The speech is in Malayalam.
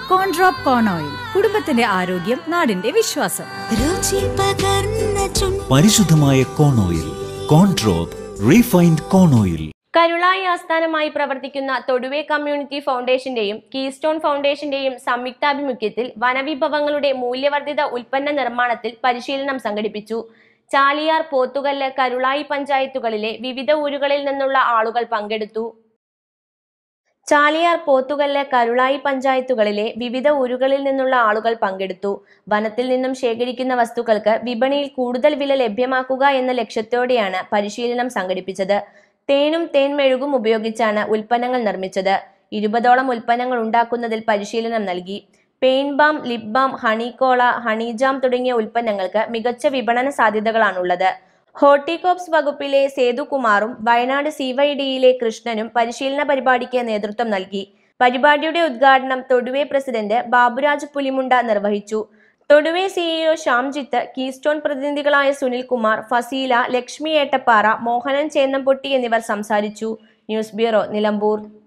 കോൺഡ്രോപ്പ് കോൺ ഓയിൽ കുടുംബത്തിന്റെ ആരോഗ്യം നാടിന്റെ വിശ്വാസം രുചി പകർന്ന ചുണ്ട് പരിശുദ്ധമായ കോൺ ഓയിൽ കോൺട്രോപ്പ് റീഫൈൻഡ് കോൺ ഓയിൽ കരുളായി ആസ്ഥാനമായി പ്രവർത്തിക്കുന്ന തൊടുവെ കമ്മ്യൂണിറ്റി ഫൗണ്ടേഷന്റെയും കീസ്റ്റോൺ ഫൗണ്ടേഷന്റെയും സംയുക്താഭിമുഖ്യത്തിൽ വനവിഭവങ്ങളുടെ മൂല്യവർദ്ധിത ഉൽപ്പന്ന നിർമ്മാണത്തിൽ പരിശീലനം സംഘടിപ്പിച്ചു ചാലിയാർ പോത്തുകല്ല് കരുളായി പഞ്ചായത്തുകളിലെ വിവിധ ഊരുകളിൽ നിന്നുള്ള ആളുകൾ പങ്കെടുത്തു ചാലിയാർ പോത്തുകല്ല് കരുളായി പഞ്ചായത്തുകളിലെ വിവിധ ഊരുകളിൽ നിന്നുള്ള ആളുകൾ പങ്കെടുത്തു വനത്തിൽ നിന്നും ശേഖരിക്കുന്ന വസ്തുക്കൾക്ക് വിപണിയിൽ കൂടുതൽ വില ലഭ്യമാക്കുക എന്ന ലക്ഷ്യത്തോടെയാണ് പരിശീലനം സംഘടിപ്പിച്ചത് തേനും തേൻമെഴുകും ഉപയോഗിച്ചാണ് ഉൽപ്പന്നങ്ങൾ നിർമ്മിച്ചത് ഇരുപതോളം ഉൽപ്പന്നങ്ങൾ ഉണ്ടാക്കുന്നതിൽ പരിശീലനം നൽകി pain balm lip balm honey cola honey jam തുടങ്ങിയ ഉൽപ്പന്നങ്ങൾക്ക് മികച്ച വിപണന സാധ്യതകളാണുള്ളത് ഹോർട്ടികോപ്സ് വകുപ്പിലെ സേതുകുമാറും വയനാട് സിവൈഡിയിലെ കൃഷ്ണനും പരിശീലന പരിപാടിക്ക് നേതൃത്വം നൽകി പരിപാടിയുടെ ഉദ്ഘാടനം തൊടുവെ പ്രസിഡന്റ് ബാബുരാജ് പുലിമുണ്ട നിർവഹിച്ചു തൊടുവെ സിഇഒ ശ്യാംജിത്ത് കീസ്റ്റോൺ പ്രതിനിധികളായ സുനിൽകുമാർ ഫസീല ലക്ഷ്മി ഏട്ടപ്പാറ മോഹനൻ ചേന്നംപൊട്ടി എന്നിവർ സംസാരിച്ചു ന്യൂസ് ബ്യൂറോ നിലമ്പൂർ